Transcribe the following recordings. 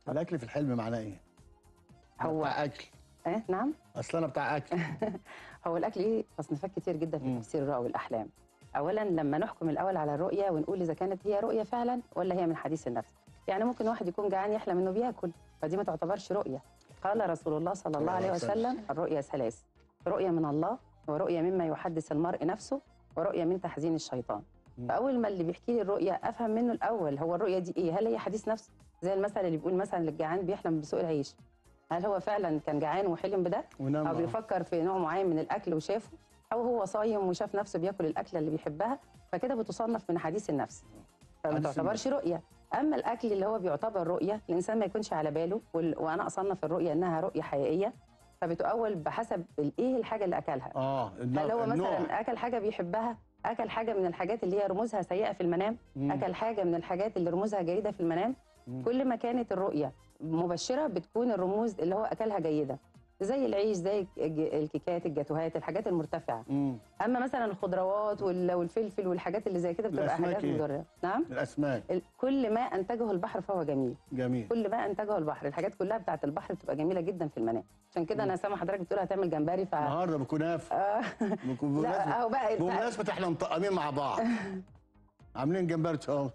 الاكل في الحلم معناه ايه؟ أنا هو بتاع اكل ايه نعم اصل انا بتاع اكل هو الاكل ليه تصنيفات كتير جدا في مم. تفسير الرؤى والاحلام اولا لما نحكم الاول على الرؤيه ونقول اذا كانت هي رؤيه فعلا ولا هي من حديث النفس يعني ممكن واحد يكون جعان يحلم انه بياكل فدي ما تعتبرش رؤيه قال رسول الله صلى الله عليه وسلم الرؤيا ثلاث رؤيه من الله ورؤيه مما يحدث المرء نفسه ورؤيه من تحزين الشيطان مم. فاول ما اللي بيحكي لي الرؤيه افهم منه الاول هو الرؤيه دي ايه هل هي حديث نفس زي المثل اللي بيقول مثلا للجعان بيحلم بسوء العيش هل هو فعلا كان جعان وحلم بده ونام او آه. بيفكر في نوع معين من الاكل وشافه او هو صايم وشاف نفسه بياكل الاكله اللي بيحبها فكده بتصنف من حديث النفس فما حديث تعتبرش رؤيه اما الاكل اللي هو بيعتبر رؤيه الانسان ما يكونش على باله وال- وانا اصنف الرؤيه انها رؤيه حقيقيه فبتؤول بحسب ال- ايه الحاجه اللي اكلها اه النوع هل هو النوع. مثلا اكل حاجه بيحبها اكل حاجه من الحاجات اللي هي رموزها سيئه في المنام مم. اكل حاجه من الحاجات اللي رموزها جيده في المنام مم. كل ما كانت الرؤيه مبشره بتكون الرموز اللي هو اكلها جيده زي العيش زي الج- الكيكات الجاتوهات الحاجات المرتفعه مم. اما مثلا الخضروات وال- والفلفل والحاجات اللي زي كده بتبقى الأسماك حاجات إيه؟ مضره نعم الاسماك ال- كل ما انتجه البحر فهو جميل جميل كل ما انتجه البحر الحاجات كلها بتاعت البحر بتبقى جميله جدا في المنام عشان كده انا سامع حضرتك بتقول هتعمل جمبري ف النهارده بكنافه آه، بكون- لا بمناسبة- اهو بقى بمناسبه احنا مطقمين مع بعض عاملين جمبري اهو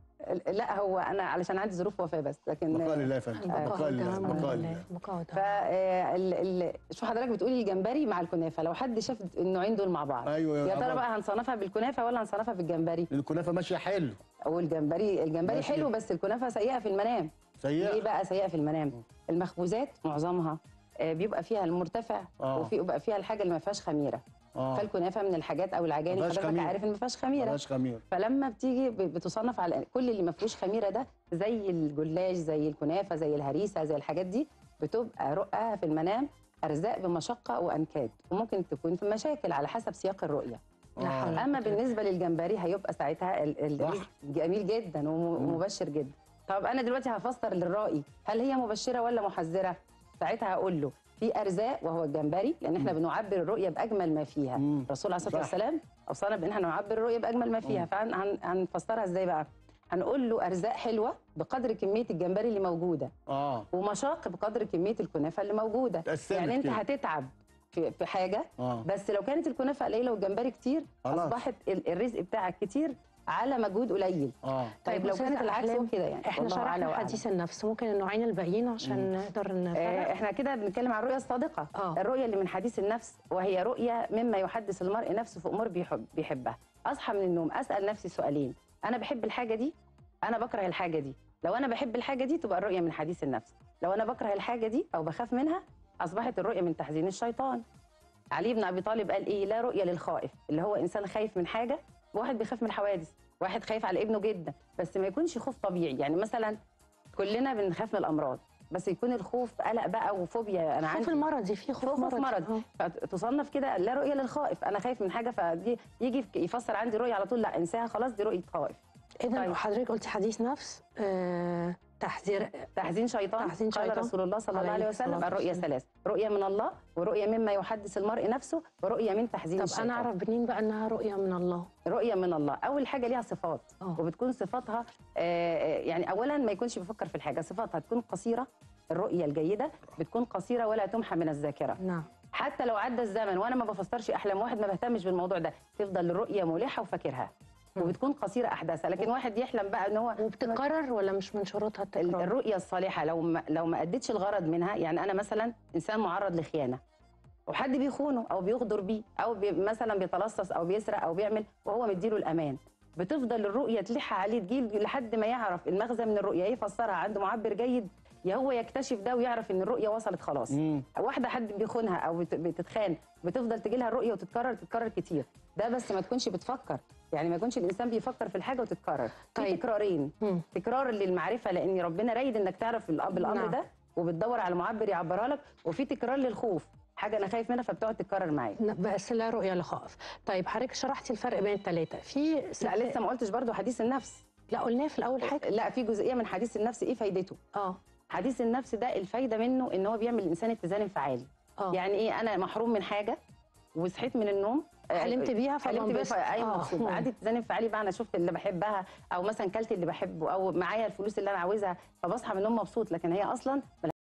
لا هو انا علشان عندي ظروف وفاه بس لكن بقال الله يا فندم آه. بقال الله الحمد بقال لله الله بقاء ف ال... ال... شوف حضرتك بتقولي الجمبري مع الكنافه لو حد شاف النوعين دول مع بعض ايوه يا ترى عبارة- بقى هنصنفها بالكنافه ولا هنصنفها بالجمبري الكنافه ماشيه حلو والجمبري الجمبري ماشي. حلو بس الكنافه سيئه في المنام ليه سيئه بقى سيئه في المنام المخبوزات معظمها آه، بيبقى فيها المرتفع آه. وفي بيبقى فيها الحاجه اللي ما فيهاش خميره اه فالكنافه من الحاجات او العجائن ما فيهاش حضرتك خميرة. عارف ان ما فيهاش خميره ملهاش خميره فلما بتيجي ب- بتصنف على كل اللي ما فيهوش خميره ده زي الجلاش زي الكنافه زي الهريسه زي الحاجات دي بتبقى رقها في المنام ارزاق بمشقه وانكاد وممكن تكون في مشاكل على حسب سياق الرؤيه لا حول ولا اما قوة إلا بالنسبه للجمبري هيبقى ساعتها ال- ال- بحر. جميل جدا ومبشر جدا طب انا دلوقتي هفسر للرائي هل هي مبشره ولا محذره ساعتها هقول له في ارزاق وهو الجمبري لان احنا بنعبر الرؤيه باجمل ما فيها مم. الرسول عليه الصلاه صح. والسلام اوصانا بان احنا نعبر الرؤيه باجمل ما فيها فهنفسرها ازاي بقى هنقول له ارزاق حلوه بقدر كميه الجمبري اللي موجوده اه ومشاق بقدر كميه الكنافه اللي موجوده اتقسمت يعني انت كده. هتتعب في في حاجه اه بس لو كانت الكنافه قليله والجمبري كتير خلاص. اصبحت ال- الرزق بتاعك كتير على مجهود قليل اه طيب لو أستاذة كانت العكس أحلام، هو كده يعني احنا والله أعلى شرحنا وأعلم. حديث النفس ممكن النوعين الباقيين عشان نقدر آه، نفرق احنا كده بنتكلم عن الرؤيه الصادقه آه. الرؤيه اللي من حديث النفس وهي رؤيه مما يحدث المرء نفسه في امور بيحب بيحبها اصحى من النوم اسال نفسي سؤالين انا بحب الحاجه دي انا بكره الحاجه دي لو انا بحب الحاجه دي تبقى الرؤيه من حديث النفس لو انا بكره الحاجه دي او بخاف منها اصبحت الرؤيه من تحزين الشيطان علي بن ابي طالب قال ايه لا رؤيه للخائف اللي هو انسان خايف من حاجه واحد بيخاف من الحوادث واحد خايف على ابنه جدا بس ما يكونش خوف طبيعي يعني مثلا كلنا بنخاف من الامراض بس يكون الخوف قلق بقى وفوبيا انا خوف عندي المرضي في خوف, خوف مرضي مرض آه. فتصنف كده لا رؤيه للخائف انا خايف من حاجه فدي يجي يفسر عندي رؤيه على طول لا انساها خلاص دي رؤيه خائف اذا طيب. حضرتك قلتي حديث نفس آه تحذير تحزين شيطان تحزين قال شيطان. رسول الله صلى الله عليه عليه الصلاة وسلم الرؤيه والسلام. ثلاث رؤيه من الله ورؤيه مما يحدث المرء نفسه ورؤيه من تحزين طب الشيطان انا اعرف منين بقى انها رؤيه من الله رؤيه من الله اول حاجه ليها صفات آه. وبتكون صفاتها آه، آه، يعني اولا ما يكونش بيفكر في الحاجه صفاتها تكون قصيره الرؤيه الجيده بتكون قصيره ولا تمحى من الذاكره نعم حتى لو عدى الزمن وانا ما بفسرش احلام واحد ما بهتمش بالموضوع ده تفضل الرؤيه ملحه وفاكرها مم. وبتكون قصيره احداثها لكن واحد يحلم بقى ان هو وبتتكرر ولا مش من شروطها ال- التكرار الرؤيه الصالحه لو ما لو ما ادتش الغرض منها يعني انا مثلا انسان معرض لخيانه وحد بيخونه او بيغدر بيه او بي مثلا بيتلصص او بيسرق او بيعمل وهو مديله الامان بتفضل الرؤيه تلح عليه تجيل لحد ما يعرف المغزى من الرؤيه يفسرها عنده معبر جيد يا هو يكتشف ده ويعرف ان الرؤيه وصلت خلاص مم. واحده حد بيخونها او بت- بتتخان بتفضل تجي لها الرؤيه وتتكرر تتكرر كتير ده بس ما تكونش بتفكر يعني ما يكونش الانسان بيفكر في الحاجه وتتكرر طيب. في تكرارين مم. تكرار للمعرفه لان ربنا رايد انك تعرف الأ- بالامر نعم. ده وبتدور على معبر يعبرها لك وفي تكرار للخوف حاجه انا خايف منها فبتقعد تتكرر معايا بس لا رؤيه لخائف طيب حضرتك شرحتي الفرق بين الثلاثه في لا لسه ما قلتش برضو حديث النفس لا قلناه في الاول حاجه لا في جزئيه من حديث النفس ايه فايدته اه حديث النفس ده الفايده منه ان هو بيعمل الانسان اتزان انفعالي اه يعني ايه انا محروم من حاجه وصحيت من النوم حلمت بيها حلمت بيها فانبسط. ايوه آه. مبسوطه عندي اتزان انفعالي بقى انا شفت اللي بحبها او مثلا كلت اللي بحبه او معايا الفلوس اللي انا عاوزها فبصحى من النوم مبسوط لكن هي اصلا